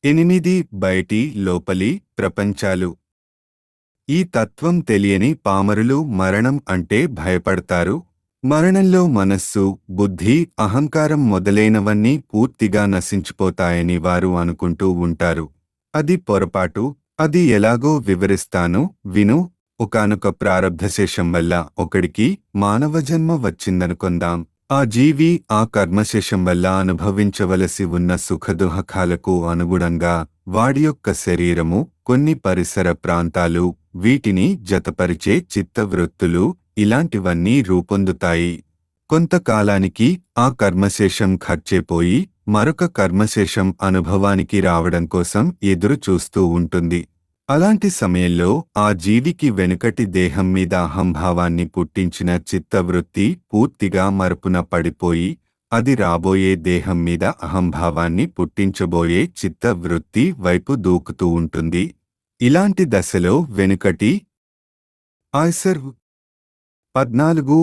ఎనిమిది బయటి లోపలి ప్రపంచాలు ఈ తత్వం తెలియని పామరులు మరణం అంటే భయపడతారు మరణంలో మనస్సు బుద్ధి అహంకారం మొదలైనవన్నీ పూర్తిగా నశించిపోతాయని వారు అనుకుంటూ ఉంటారు అది పొరపాటు అది ఎలాగో వివరిస్తాను విను ఒకానొక ప్రారబ్ధశేషం వల్ల ఒకడికి మానవ జన్మ వచ్చిందనుకుందాం ఆ జీవి ఆ కర్మశేషం వల్ల అనుభవించవలసి ఉన్న సుఖదుహకాలకు అనుగుణంగా వాడి యొక్క శరీరము కొన్ని పరిసర ప్రాంతాలు వీటిని జతపరిచే చిత్తవృత్తులు ఇలాంటివన్నీ రూపొందుతాయి కొంతకాలానికి ఆ కర్మశేషం ఖర్చేపోయి మరొక కర్మశేషం అనుభవానికి రావడం కోసం ఎదురు చూస్తూ ఉంటుంది అలాంటి సమయంలో ఆ జీవికి వెనుకటి దేహం మీద అహంభావాన్ని పుట్టించిన చిత్తవృత్తి పూర్తిగా మరపున పడిపోయి అది రాబోయే దేహం మీద అహంభావాన్ని పుట్టించబోయే చిత్తవృత్తి వైపు దూకుతూ ఉంటుంది ఇలాంటి దశలో వెనుకటి ఆయ్సర్ పద్నాలుగు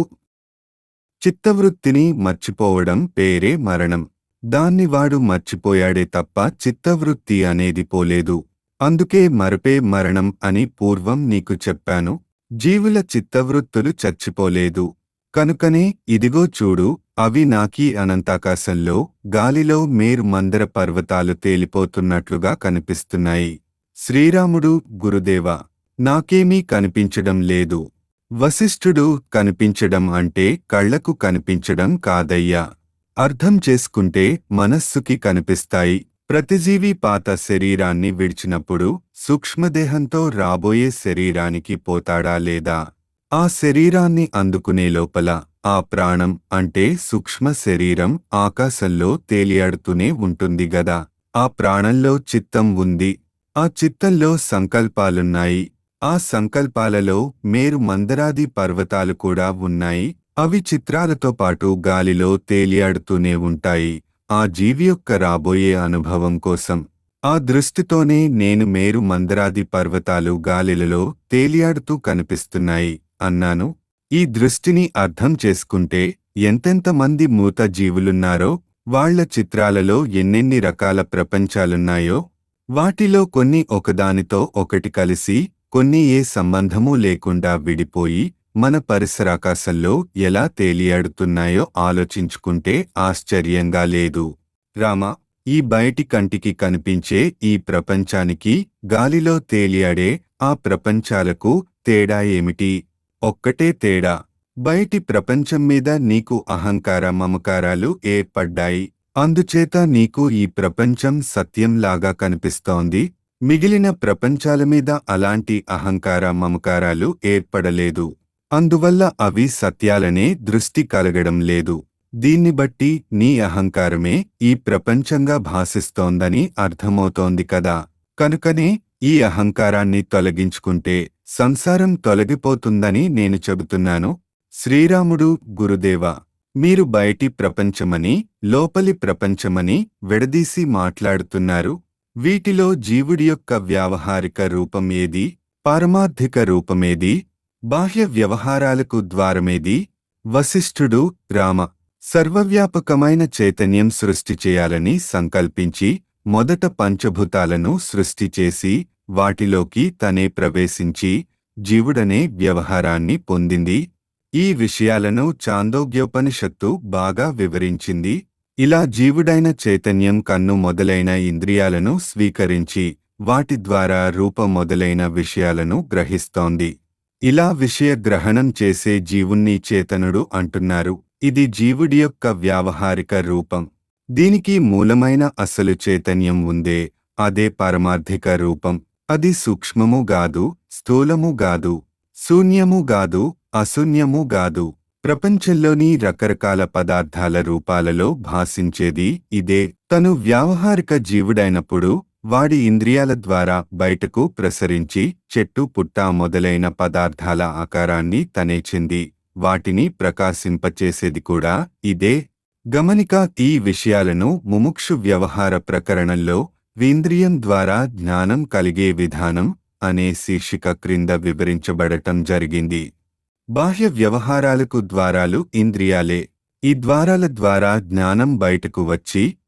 చిత్తవృత్తిని మర్చిపోవడం పేరే మరణం దాన్ని వాడు మర్చిపోయాడే తప్ప చిత్తవృత్తి అనేది పోలేదు అందుకే మరపే మరణం అని పూర్వం నీకు చెప్పాను జీవుల చిత్తవృత్తులు చచ్చిపోలేదు కనుకనే ఇదిగో చూడు అవి నాకీ అనంతాకాశంలో గాలిలో మేరు మందర పర్వతాలు తేలిపోతున్నట్లుగా కనిపిస్తున్నాయి శ్రీరాముడు గురుదేవ నాకేమీ కనిపించడం లేదు వశిష్ఠుడు కనిపించడం అంటే కళ్లకు కనిపించడం కాదయ్యా అర్థం చేసుకుంటే మనస్సుకి కనిపిస్తాయి ప్రతిజీవి పాత శరీరాన్ని విడిచినప్పుడు సూక్ష్మదేహంతో రాబోయే శరీరానికి పోతాడా లేదా ఆ శరీరాన్ని అందుకునే లోపల ఆ ప్రాణం అంటే సూక్ష్మ శరీరం ఆకాశంలో తేలియాడుతూనే ఉంటుంది గదా ఆ ప్రాణంలో చిత్తం ఉంది ఆ చిత్తంలో సంకల్పాలున్నాయి ఆ సంకల్పాలలో మేరు మందరాది పర్వతాలు కూడా ఉన్నాయి అవి చిత్రాలతో పాటు గాలిలో తేలియాడుతూనే ఉంటాయి ఆ జీవి యొక్క రాబోయే అనుభవం కోసం ఆ దృష్టితోనే నేను మేరు మందరాది పర్వతాలు గాలిలలో తేలియాడుతూ కనిపిస్తున్నాయి అన్నాను ఈ దృష్టిని అర్థం చేసుకుంటే ఎంతెంతమంది మూత జీవులున్నారో వాళ్ల చిత్రాలలో ఎన్నెన్ని రకాల ప్రపంచాలున్నాయో వాటిలో కొన్ని ఒకదానితో ఒకటి కలిసి కొన్ని ఏ సంబంధమూ లేకుండా విడిపోయి మన పరిసరాకాశంలో ఎలా తేలియాడుతున్నాయో ఆలోచించుకుంటే ఆశ్చర్యంగా లేదు రామ ఈ బయటి కంటికి కనిపించే ఈ ప్రపంచానికి గాలిలో తేలియాడే ఆ ప్రపంచాలకు తేడా ఏమిటి ఒక్కటే తేడా బయటి ప్రపంచం మీద నీకు అహంకార మమకారాలు ఏర్పడ్డాయి అందుచేత నీకు ఈ ప్రపంచం సత్యంలాగా కనిపిస్తోంది మిగిలిన ప్రపంచాల మీద అలాంటి అహంకార మమకారాలు ఏర్పడలేదు అందువల్ల అవి సత్యాలనే దృష్టి కలగడం లేదు దీన్ని బట్టి నీ అహంకారమే ఈ ప్రపంచంగా భాసిస్తోందని అర్థమవుతోంది కదా కనుకనే ఈ అహంకారాన్ని తొలగించుకుంటే సంసారం తొలగిపోతుందని నేను చెబుతున్నాను శ్రీరాముడు గురుదేవ మీరు బయటి ప్రపంచమని లోపలి ప్రపంచమని విడదీసి మాట్లాడుతున్నారు వీటిలో జీవుడి యొక్క వ్యావహారిక రూపం ఏది పారమార్థిక రూపమేది బాహ్య వ్యవహారాలకు ద్వారమేది వశిష్ఠుడు రామ సర్వవ్యాపకమైన చైతన్యం సృష్టి చేయాలని సంకల్పించి మొదట పంచభూతాలను సృష్టి చేసి వాటిలోకి తనే ప్రవేశించి జీవుడనే వ్యవహారాన్ని పొందింది ఈ విషయాలను చాందోగ్యోపనిషత్తు బాగా వివరించింది ఇలా జీవుడైన చైతన్యం కన్ను మొదలైన ఇంద్రియాలను స్వీకరించి వాటి ద్వారా రూప మొదలైన విషయాలను గ్రహిస్తోంది ఇలా విషయ గ్రహణం చేసే జీవుణ్ణి చేతనుడు అంటున్నారు ఇది జీవుడి యొక్క వ్యావహారిక రూపం దీనికి మూలమైన అసలు చైతన్యం ఉందే అదే పారమార్థిక రూపం అది సూక్ష్మము గాదు స్థూలము గాదు శూన్యము గాదు అశూన్యము గాదు ప్రపంచంలోని రకరకాల పదార్థాల రూపాలలో భాసించేది ఇదే తను వ్యావహారిక జీవుడైనప్పుడు వాడి ఇంద్రియాల ద్వారా బయటకు ప్రసరించి చెట్టు పుట్ట మొదలైన పదార్థాల ఆకారాన్ని తనేచింది వాటిని ప్రకాశింపచేసేది కూడా ఇదే గమనిక ఈ విషయాలను ముముక్షు వ్యవహార ప్రకరణంలో వీంద్రియం ద్వారా జ్ఞానం కలిగే విధానం అనే శీర్షిక క్రింద వివరించబడటం జరిగింది బాహ్య వ్యవహారాలకు ద్వారాలు ఇంద్రియాలే ఈ ద్వారాల ద్వారా జ్ఞానం బయటకు వచ్చి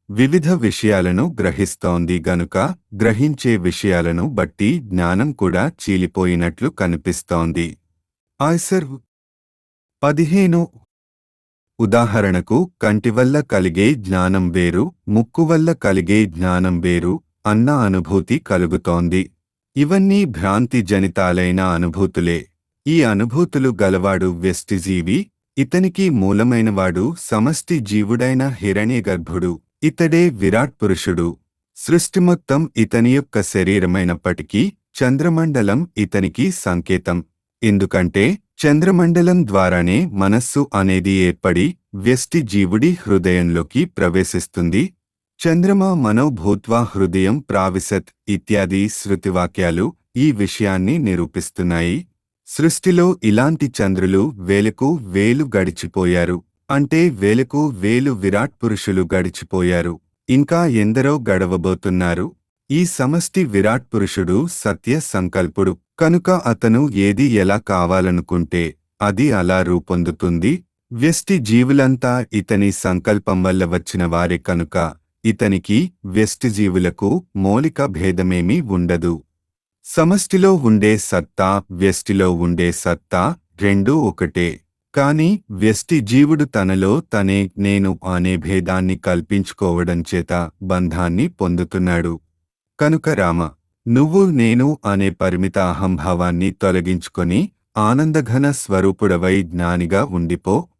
వివిధ విషయాలను గ్రహిస్తోంది గనుక గ్రహించే విషయాలను బట్టి జ్ఞానం కూడా చీలిపోయినట్లు కనిపిస్తోంది ఆయ్సర్ పదిహేను ఉదాహరణకు కంటి వల్ల కలిగే జ్ఞానం వేరు ముక్కు వల్ల కలిగే జ్ఞానం వేరు అన్న అనుభూతి కలుగుతోంది ఇవన్నీ భ్రాంతి జనితాలైన అనుభూతులే ఈ అనుభూతులు గలవాడు వ్యష్టిజీవి ఇతనికి మూలమైనవాడు సమష్టి జీవుడైన హిరణ్యగర్భుడు ఇతడే విరాట్ పురుషుడు సృష్టి మొత్తం ఇతని యొక్క శరీరమైనప్పటికీ చంద్రమండలం ఇతనికి సంకేతం ఎందుకంటే చంద్రమండలం ద్వారానే మనస్సు అనేది ఏర్పడి వ్యష్టి జీవుడి హృదయంలోకి ప్రవేశిస్తుంది చంద్రమా మనోభూత్వా హృదయం ప్రావిశత్ ఇత్యాది శృతివాక్యాలు ఈ విషయాన్ని నిరూపిస్తున్నాయి సృష్టిలో ఇలాంటి చంద్రులు వేలకు వేలు గడిచిపోయారు అంటే వేలకు వేలు విరాట్ పురుషులు గడిచిపోయారు ఇంకా ఎందరో గడవబోతున్నారు ఈ సమష్టి విరాట్ పురుషుడు సత్య సంకల్పుడు కనుక అతను ఏది ఎలా కావాలనుకుంటే అది అలా రూపొందుతుంది వ్యష్టి జీవులంతా ఇతని సంకల్పం వల్ల వచ్చిన వారే కనుక ఇతనికి వ్యష్టి జీవులకు మౌలిక భేదమేమీ ఉండదు సమష్టిలో ఉండే సత్తా వ్యష్టిలో ఉండే సత్తా రెండూ ఒకటే కాని వ్యష్టి జీవుడు తనలో తనే నేను అనే భేదాన్ని కల్పించుకోవడం చేత బంధాన్ని పొందుతున్నాడు కనుక రామ నువ్వు నేను అనే పరిమిత అహంభావాన్ని తొలగించుకొని ఆనందఘన స్వరూపుడవై జ్ఞానిగా ఉండిపో